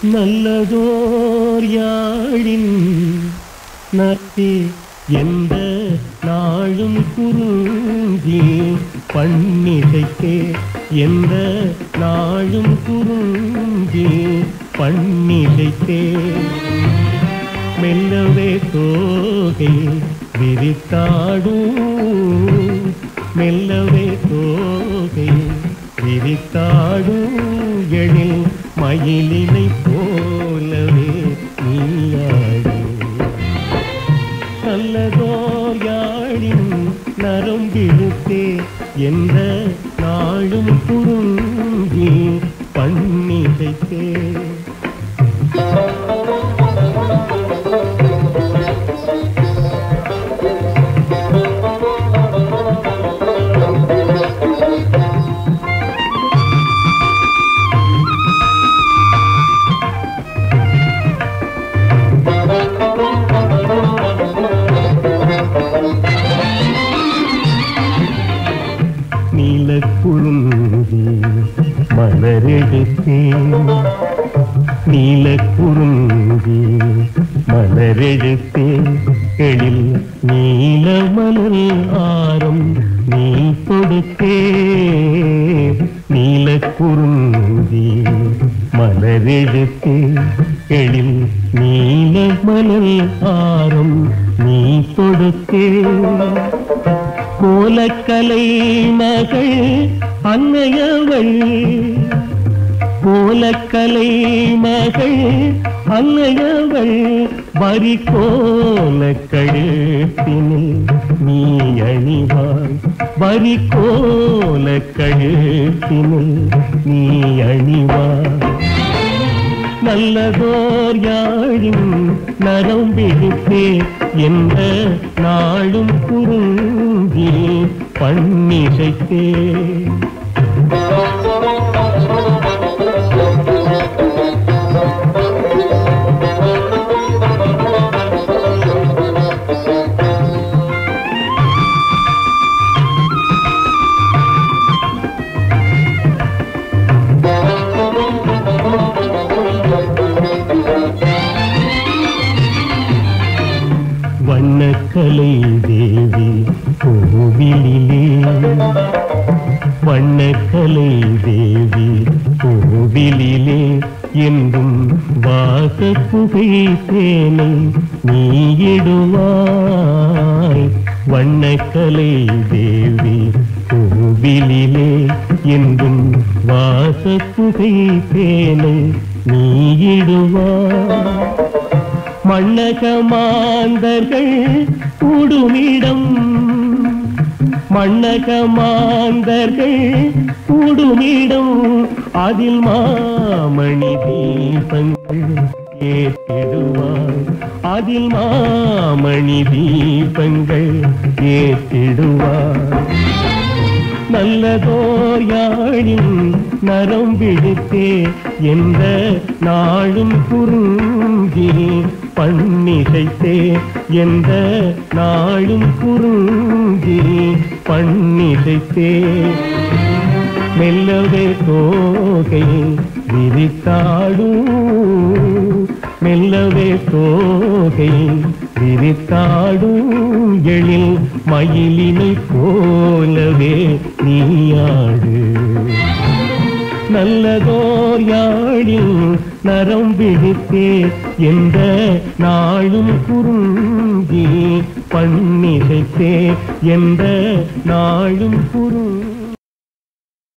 நல்லதோர் யாழின் நற்பே எந்த நாளும் குறுங்கி பண்ணிசைக்கே எந்த நாளும் குறுங்கி பண்ணிசைக்கே மெல்லவே தோகை விரித்தாடும் மெல்லவே தோகை விரித்தாடும் எழில் மயிலினை போலவே நீயாடு நல்லதோர் யாழின் நரம்பிழுத்தே எந்த நாளும் குறுங்கி பண்ணிசைத்தே நீலக்குறுந்தி மலரெடுத்தேன் நீலக்குறுந்தி மலரெடுத்தேன் எழில் நீல மலர் ஆரம் நீ கொடுத்தே நீலக்குறுந்தி மலரெடுத்தேன் எழில் நீல மலர் ஆரம் நீ கொடுத்தே கோலக்கலை மகள் அன்னையவள் கோலக்கலை மகள் அன்னையவள் வரி கோல கழுத்தினில் நீ அணிவாய் வரி கோல கழுத்தினில் நீ அணிவாய் நல்லதோர் யாழின் நரம்பிடித்தே எந்த நாளும் குறுங்கி பண்ணிசைத்தே வண்ணக்கலை தேவி கோவிலிலே வண்ணக்கலை தேவி கோவிலிலே என்றும் வாசப்புகை தேனை நீயிடுவாய் வண்ணக்கலை தேவி கோவிலிலே என்றும் வாசப்புகை தேனை நீயிடுவாய் மண்ணக மாந்தர்கள் கூடுமிடம் மண்ணக மாந்தர்கள் கூடுமிடம் அதில் மாமணி தீபங்கள் ஏற்றிடுவார் அதில் மாமணி தீபங்கள் ஏற்றிடுவார் நல்லதோர் யாழின் நரம்பிடித்தே எந்த நாளும் குறுங்கி பண்ணிசைத்தே எந்த நாளும் குறுங்கி பண்ணிசைத்தே மெல்லவே தோகை விரித்தாடும் மெல்லவே தோகை விரித்தாடும் எழில் மயிலினை போலவே நீயாடு நல்லதோர் யாழில் நரம்பிடித்தே எந்த நாளும் குறுங்கி பண்ணிசைத்தே எந்த நாளும் குறுங்கி